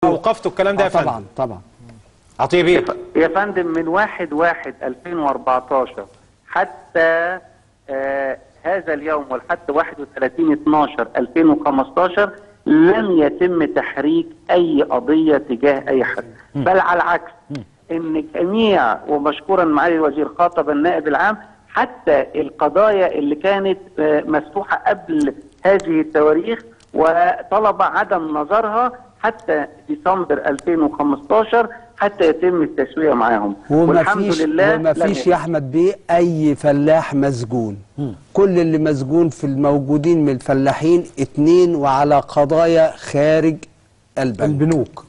اوقفتوا الكلام ده يا فندم طبعا طبعا عطيه بيه يا فندم من 1 1 2014 حتى آه هذا اليوم ولحد 31 12 2015 لم يتم تحريك اي قضيه تجاه اي حد بل على العكس ان جميع ومشكورا معالي الوزير خاطب النائب العام حتى القضايا اللي كانت آه، مفتوحه قبل هذه التواريخ وطلب عدم نظرها حتى ديسمبر 2015 حتى يتم التسويه معاهم وما والحمد فيش لله وما لم فيش يتم. يا احمد بيه اي فلاح مسجون كل اللي مسجون في الموجودين من الفلاحين اتنين وعلى قضايا خارج البنك البنوك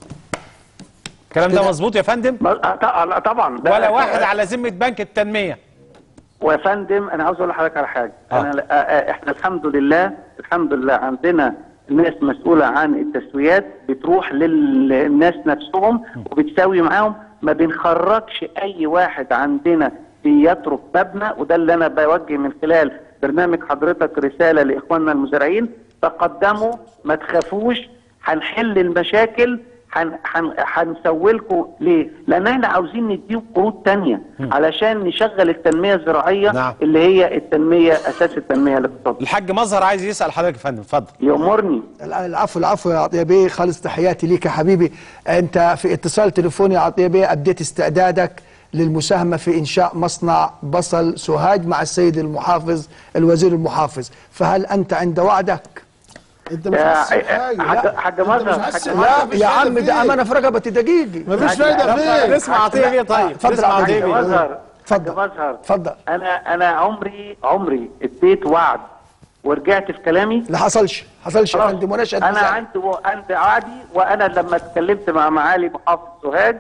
الكلام ده مظبوط يا فندم ما- آه، طبعا طبعا ده- ولا واحد على ذمه بنك التنميه ويا فندم انا عاوز اقول لحضرتك على حاجه آه. انا آه، آه، احنا الحمد لله الحمد لله عندنا ناس مسؤوله عن التسويات بتروح للناس نفسهم وبتساوي معاهم ما بنخرجش اي واحد عندنا بيترك مبنى وده اللي انا بوجه من خلال برنامج حضرتك رساله لاخواننا المزارعين تقدموا ما تخافوش هنحل المشاكل هن- هن- هنسوي لكم ليه؟ لان احنا عاوزين نديهم قروض تانية علشان نشغل التنميه الزراعيه نعم. اللي هي التنميه اساس التنميه الاقتصاديه. الحاج مظهر عايز يسال حضرتك يا فندم اتفضل يأمرني العفو العفو يا عطيه بيه خالص تحياتي ليك يا حبيبي انت في اتصال تليفوني يا عطيه بيه اديت استعدادك للمساهمه في انشاء مصنع بصل سوهاج مع السيد المحافظ الوزير المحافظ فهل انت عند وعدك انت مش يا حاسس بحاجه حاج حاج مظهر حاسس حاج لا، مظهر لا يا عم ده امانه في رقبتي دقيقي مفيش فايده فيه نسمع عطيه بيه طيب اتفضل نسمع عطية عطيه حاج بيه مظهر حاج اتفضل. مظهر اتفضل. انا انا عمري عمري اديت وعد ورجعت في كلامي لا حصلش حصلش يا خلاص. فندم ونشأت انا مساعدة. عندي عندي عادي وانا لما اتكلمت مع معالي محافظ سوهاج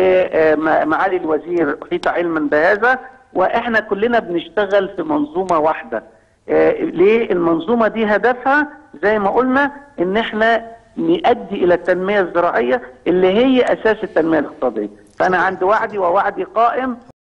ومعالي الوزير احيط علما بهذا واحنا كلنا بنشتغل في منظومه واحده آه، ليه المنظومه دي هدفها زي ما قلنا ان احنا نؤدي الى التنميه الزراعيه اللي هي اساس التنميه الاقتصاديه فانا عندي وعدي ووعدي قائم